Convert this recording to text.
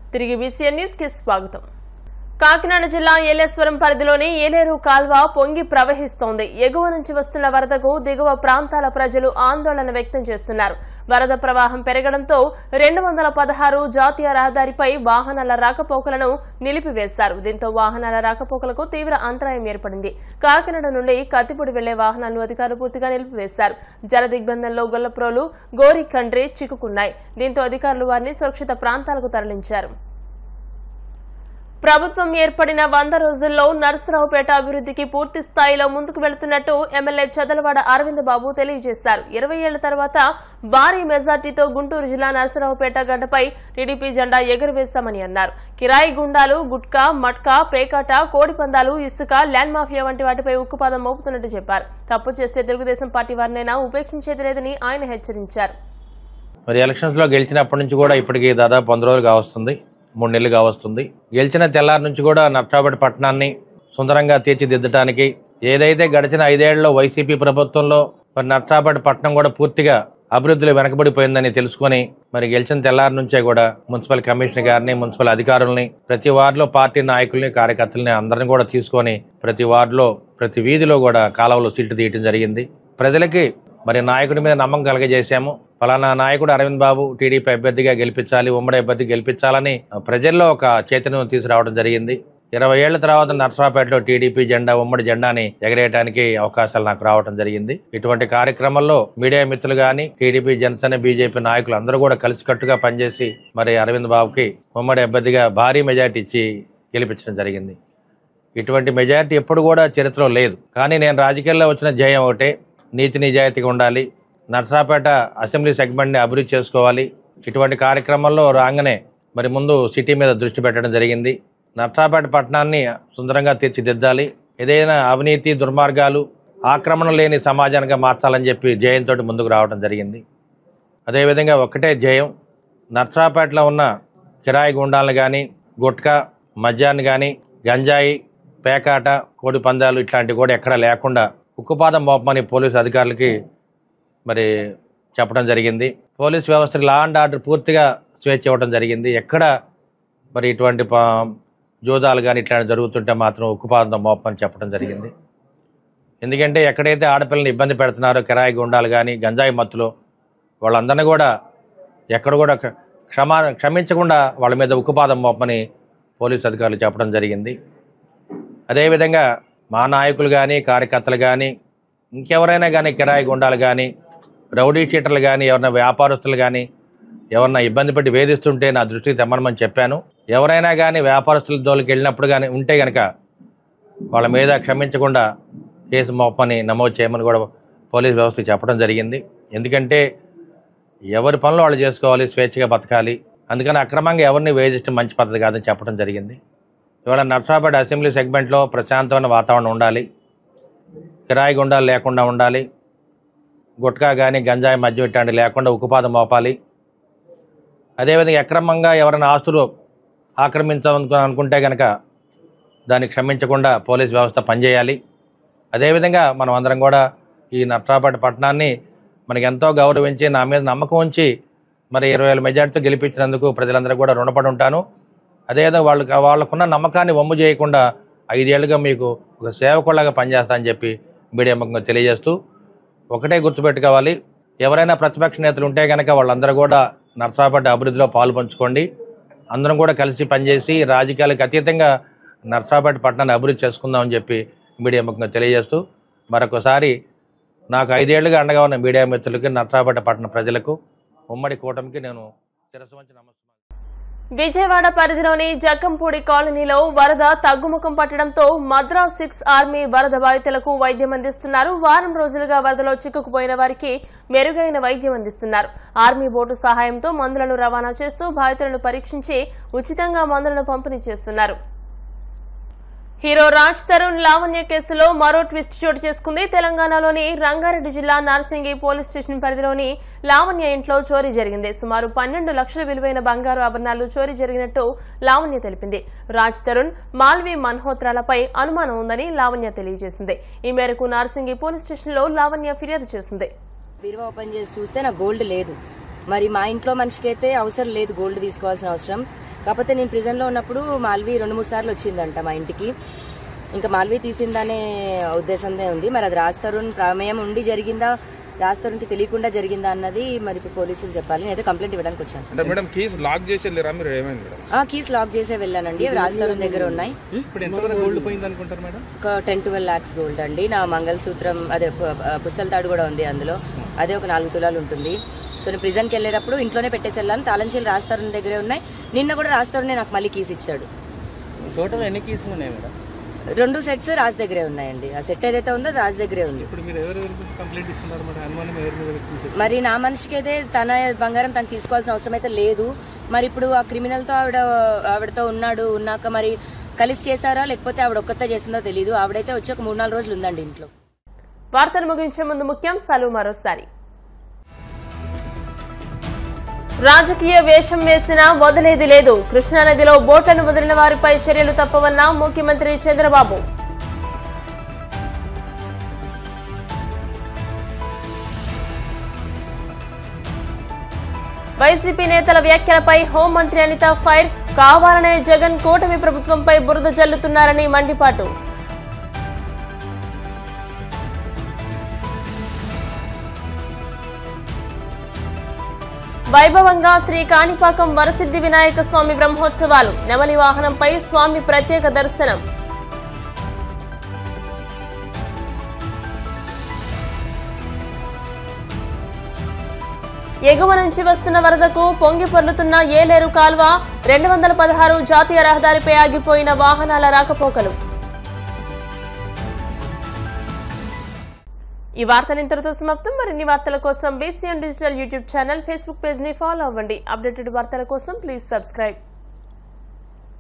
తిరిగి BCN news కి స్వాగతం కాకినాడ జిల్లా ఏలేశ్వరం పరిధిలోని ఏలేరు కాల్వ పొంగి ప్రవహిస్తోంది ఎగువ నుంచి వస్తున్న వరదకు దిగువ ప్రాంతాల ప్రజలు ఆందోళన వ్యక్తం చేస్తున్నారు వరద ప్రవాహం పెరగడంతో రెండు వందల పదహారు జాతీయ రహదారిపై వాహనాల రాకపోకలను నిలిపివేశారు దీంతో వాహనాల రాకపోకలకు తీవ్ర అంతరాయం ఏర్పడింది కాకినాడ నుండి కత్తిపూడి వెళ్లే వాహనాలను అధికారులు పూర్తిగా నిలిపివేశారు జల దిగ్బంధంలో గొల్లప్రోలు గోరికండ్రి చిక్కుకున్నాయి దీంతో అధికారులు వారిని సురక్షిత ప్రాంతాలకు తరలించారు ప్రభుత్వం ఏర్పడిన వంద రోజుల్లో నరసరావుపేట అభివృద్ధికి పూర్తి స్థాయిలో ముందుకు వెళుతున్నట్టు ఎమ్మెల్యే చదలవాడ అరవింద్ బాబు తెలియజేశారు ఇరవై ఏళ్ల తర్వాత భారీ మెజార్టీతో గుంటూరు జిల్లా నరసరావుపేట గడ్డపై టీడీపీ జెండా ఎగురవేశామని అన్నారు కిరాయి గుండాలు గుట్కా మట్కా పేకాట కోడిపందాలు ఇసుక ల్యాండ్ మాఫియా వంటి వాటిపై ఉక్కుపాదం మోపుతున్నట్టు చెప్పారు తప్పు చేస్తే తెలుగుదేశం పార్టీ వారినైనా ఉపేక్షించేది లేదని ఆయన హెచ్చరించారు మరి ఎలక్షన్స్లో గెలిచినప్పటి నుంచి కూడా ఇప్పటికి దాదాపు వంద రోజులు కావస్తుంది మూడు నెలలు కావస్తుంది గెలిచిన తెల్లారి నుంచి కూడా నట్రాబడి పట్టణాన్ని సుందరంగా తీర్చిదిద్దడానికి ఏదైతే గడిచిన ఐదేళ్లలో వైసీపీ ప్రభుత్వంలో మరి నట్రాబడి పట్టణం కూడా పూర్తిగా అభివృద్ధిలో వెనకబడిపోయిందని తెలుసుకొని మరి గెలిచిన తెల్లారి నుంచే కూడా మున్సిపల్ కమిషనర్ గారిని మున్సిపల్ అధికారుల్ని ప్రతి వార్డులో పార్టీ నాయకుల్ని కార్యకర్తల్ని అందరిని కూడా తీసుకొని ప్రతి వార్డులో ప్రతి వీధిలో కూడా కాలువలో సిల్ట్ తీయటం జరిగింది ప్రజలకి మరి నాయకుడి మీద నమ్మకం కలగజేశాము ఫలానా నాయకుడు అరవింద్ బాబు టీడీపీ అభ్యర్థిగా గెలిపించాలి ఉమ్మడి అభ్యర్థి గెలిపించాలని ప్రజల్లో ఒక చైతన్యం తీసుకురావడం జరిగింది ఇరవై ఏళ్ల తర్వాత నర్సరాపేటలో టీడీపీ జెండా ఉమ్మడి జెండాని ఎగరేయడానికి అవకాశాలు నాకు రావడం జరిగింది ఇటువంటి కార్యక్రమంలో మీడియా మిత్రులు కానీ టీడీపీ జనసేన బీజేపీ నాయకులు అందరూ కూడా కలిసికట్టుగా పనిచేసి మరి అరవింద్ బాబుకి ఉమ్మడి అభ్యర్థిగా భారీ మెజార్టీ ఇచ్చి గెలిపించడం జరిగింది ఇటువంటి మెజారిటీ ఎప్పుడు కూడా చరిత్రలో లేదు కానీ నేను రాజకీయాల్లో వచ్చిన జయం ఒకటే నీతి నిజాయితీగా ఉండాలి నర్సాపేట అసెంబ్లీ సెగ్మెంట్ని అభివృద్ధి చేసుకోవాలి ఇటువంటి కార్యక్రమాల్లో రాగానే మరి ముందు సిటీ మీద దృష్టి పెట్టడం జరిగింది నర్సాపేట పట్టణాన్ని సుందరంగా తీర్చిదిద్దాలి ఏదైనా అవినీతి దుర్మార్గాలు ఆక్రమణ లేని సమాజానికి మార్చాలని చెప్పి జయంతో ముందుకు రావడం జరిగింది అదేవిధంగా ఒక్కటే జయం నర్సాపేటలో ఉన్న కిరాయి గుండాలను కానీ గుట్కా మద్యాన్ని కానీ గంజాయి పేకాట కోడి పందాలు ఇట్లాంటివి కూడా ఎక్కడా లేకుండా ఉక్కుపాదం మోపమని పోలీసు అధికారులకి మరి చెప్పడం జరిగింది పోలీస్ వ్యవస్థకి లా అండ్ ఆర్డర్ పూర్తిగా స్వేచ్ఛ ఇవ్వడం జరిగింది ఎక్కడ మరి ఇటువంటి ప- జోదాలు కానీ ఇట్లాంటి జరుగుతుంటే మాత్రం ఉక్కుపాదంతో మోపమని చెప్పడం జరిగింది ఎందుకంటే ఎక్కడైతే ఆడపిల్లల్ని ఇబ్బంది పెడుతున్నారో కిరాయి గుండాలు కానీ గంజాయి మత్తులు వాళ్ళందరినీ కూడా ఎక్కడ కూడా క్ష- క్షమా క్షమించకుండా వాళ్ళ మీద ఉక్కుపాదం మోపమని పోలీసు అధికారులు చెప్పడం జరిగింది అదేవిధంగా మా నాయకులు కానీ కార్యకర్తలు కానీ ఇంకెవరైనా కానీ కిరాయి గుండాలు కానీ రౌడీ చీటర్లు కానీ ఎవరైనా వ్యాపారస్తులు కానీ ఎవరన్నా ఇబ్బంది పెట్టి వేధిస్తుంటే నా దృష్టికి తెమ్మనమని చెప్పాను ఎవరైనా కానీ వ్యాపారస్తుల జోలికి వెళ్ళినప్పుడు కానీ ఉంటే కనుక వాళ్ళ మీద క్షమించకుండా కేసు మోపని నమోదు చేయమని కూడా పోలీస్ వ్యవస్థ చెప్పడం జరిగింది ఎందుకంటే ఎవరి పనులు వాళ్ళు చేసుకోవాలి స్వేచ్ఛగా బతకాలి అందుకని అక్రమంగా ఎవరిని వేధించడం మంచి పద్ధతి కాదని చెప్పడం జరిగింది ఇవాళ నర్సాపేట అసెంబ్లీ సెగ్మెంట్లో ప్రశాంతమైన వాతావరణం ఉండాలి కిరాయి గుండాలు లేకుండా ఉండాలి గుట్కా కానీ గంజాయి మద్యం ఇట్లాంటి లేకుండా ఉక్కుపాదం మోపాలి అదేవిధంగా అక్రమంగా ఎవరైనా ఆస్తులు ఆక్రమించాలనుకు అనుకుంటే కనుక దాన్ని క్షమించకుండా పోలీస్ వ్యవస్థ పనిచేయాలి అదేవిధంగా మనం అందరం కూడా ఈ నట్రాపేట పట్టణాన్ని మనకి ఎంతో గౌరవించి నా మీద నమ్మకం ఉంచి మరి ఇరవై వేల మెజార్టీతో గెలిపించినందుకు ప్రజలందరూ కూడా రుణపడి ఉంటాను అదేవిధంగా వాళ్ళకి వాళ్ళకున్న నమ్మకాన్ని వమ్ము చేయకుండా ఐదేళ్లుగా మీకు ఒక సేవకులాగా పనిచేస్తా అని చెప్పి మీడియా ముఖంగా తెలియజేస్తూ ఒకటే గుర్తుపెట్టుకోవాలి ఎవరైనా ప్రతిపక్ష నేతలు ఉంటే కనుక వాళ్ళందరూ కూడా నర్సాపేట అభివృద్ధిలో పాలు పంచుకోండి అందరం కూడా కలిసి పనిచేసి రాజకీయాలకు అతీతంగా నర్సాపేట పట్టణాన్ని అభివృద్ధి చేసుకుందామని చెప్పి మీడియా ముఖంగా తెలియజేస్తూ మరొకసారి నాకు ఐదేళ్లుగా అండగా ఉన్న మీడియా మిత్రులకి నర్సాపేట పట్టణ ప్రజలకు ఉమ్మడి కూటమికి నేను శిరస్సు వంచి నమస్కారం విజయవాడ పరిధిలోని జక్కంపూడి కాలనీలో వరద తగ్గుముఖం పట్టడంతో మద్రాస్ సిక్స్ ఆర్మీ వరద బాధితులకు వైద్యం అందిస్తున్నారు వారం రోజులుగా వరదలో చిక్కుకుపోయిన వారికి మెరుగైన వైద్యం అందిస్తున్నారు ఆర్మీ బోటు సహాయంతో మందులను రవాణా చేస్తూ బాధితులను పరీక్షించి ఉచితంగా మందులను పంపిణీ చేస్తున్నారు హీరో రాజ్ తరుణ్ లావణ్య కేసులో మరో ట్విస్ట్ చోటు చేసుకుంది తెలంగాణలోని రంగారెడ్డి జిల్లా నార్సింగి పోలీస్ స్టేషన్ పరిధిలోని లావణ్య ఇంట్లో చోరీ జరిగింది సుమారు పన్నెండు లక్షల విలువైన బంగారు ఆభరణాలు చోరీ జరిగినట్టు లావణ్య తెలిపింది రాజ్ తరుణ్ మాల్వి మల్హోత్రాలపై అనుమానం ఉందని లావణ్య తెలియజేసింది ఈ మేరకు నార్సింగి పోలీస్ స్టేషన్లో లావణ్య ఫిర్యాదు చేసింది బీరువా ఓపెన్ చేసి చూస్తే నాకు గోల్డ్ లేదు మరి మా ఇంట్లో మనిషికి అయితే అవసరం లేదు గోల్డ్ తీసుకోవాల్సిన అవసరం కాకపోతే నేను ప్రిజన్లో ఉన్నప్పుడు మాల్వి రెండు మూడు సార్లు వచ్చిందంట మా ఇంటికి ఇంకా మాల్వి తీసిందనే ఉద్దేశందే ఉంది మరి అది రాస్తారు ప్రమేయం ఉండి జరిగిందా రాస్తారుంటి తెలియకుండా జరిగిందా అన్నది మరి ఇప్పుడు పోలీసులు చెప్పాలి నేనైతే కంప్లైంట్ ఇవ్వడానికి వచ్చాను అంటే మేడం కీస్ లాక్ చేసి వెళ్ళారా మీరు ఏమైంది మేడం ఆ కీస్ లాక్ చేసే వెళ్ళానండి అవి రాస్తారు దగ్గర ఉన్నాయి ఉం? ఇప్పుడు ఎంతవరకు గోల్డ్ పోయింది అనుకుంటారు మేడం ఒక టెన్ ట్వెల్వ్ ల్యాక్స్ గోల్డ్ అండి నా మంగళసూత్రం అదే పు- ఆ, పుస్తల తాడు కూడా ఉంది అందులో అదే ఒక నాలుగు తులాలు ఉంటుంది సో నేను ప్రిజన్కి వెళ్ళేటప్పుడు ఇంట్లోనే పెట్టేసి వెళ్ళాను తాళంచీలు రాస్తారు దగ్గరే ఉన్నాయి నిన్న కూడా రాస్తారునే నాకు మళ్ళీ కీస్ ఇచ్చాడు టోటల్ ఎన్ని కేసులు ఉన్నాయి మేడం రెండు సెట్స్ రాజ్ దగ్గరే ఉన్నాయండి ఆ సెట్ ఏదైతే ఉందో అది రాజ్ దగ్గరే ఉంది ఇప్పుడు మీరు ఎవరు కంప్లైంట్ ఇస్తున్నారు మేడం అనుమానం ఎవరి మీద వ్యక్తం చేస్తారు మరి నా మనిషికి అయితే తన బంగారం తను తీసుకోవాల్సిన అవసరం అయితే లేదు మరి ఇప్పుడు ఆ క్రిమినల్తో ఆవిడ ఆవిడతో ఉన్నాడు ఉన్నాక మరి కలిసి చేశారా లేకపోతే ఆవిడ ఒక్కతే చేసిందో తెలియదు ఆవిడైతే వచ్చి ఒక మూడు నాలుగు రోజులు ఉందండి ఇంట్లో వార్తలు ముగించే ముందు ముఖ్యాంశాలు మరోసారి రాజకీయ వేషం వేసినా వదిలేది లేదు కృష్ణానదిలో బోట్లను వదిలిన వారిపై చర్యలు తప్పవన్న ముఖ్యమంత్రి చంద్రబాబు వైసీపీ నేతల వ్యాఖ్యలపై హోంమంత్రి అనిత ఫైర్ కావాలనే జగన్ కూటమి ప్రభుత్వంపై బురద జల్లుతున్నారని మండిపాటు వైభవంగా శ్రీ కాణిపాకం వరసిద్ధి వినాయక స్వామి బ్రహ్మోత్సవాలు నెమలి వాహనంపై స్వామి ప్రత్యేక దర్శనం ఎగువ నుంచి వస్తున్న వరదకు పొంగి పొర్లుతున్న ఏలేరు కాల్వ రెండు వందల పదహారు జాతీయ రహదారిపై ఆగిపోయిన వాహనాల రాకపోకలు ఈ వార్తలు ఇంతటితో సమాప్తం మరిన్ని వార్తల కోసం BCN digital YouTube channel Facebook page ని ఫాలో అవ్వండి అప్డేటెడ్ వార్తల కోసం ప్లీజ్ సబ్స్క్రైబ్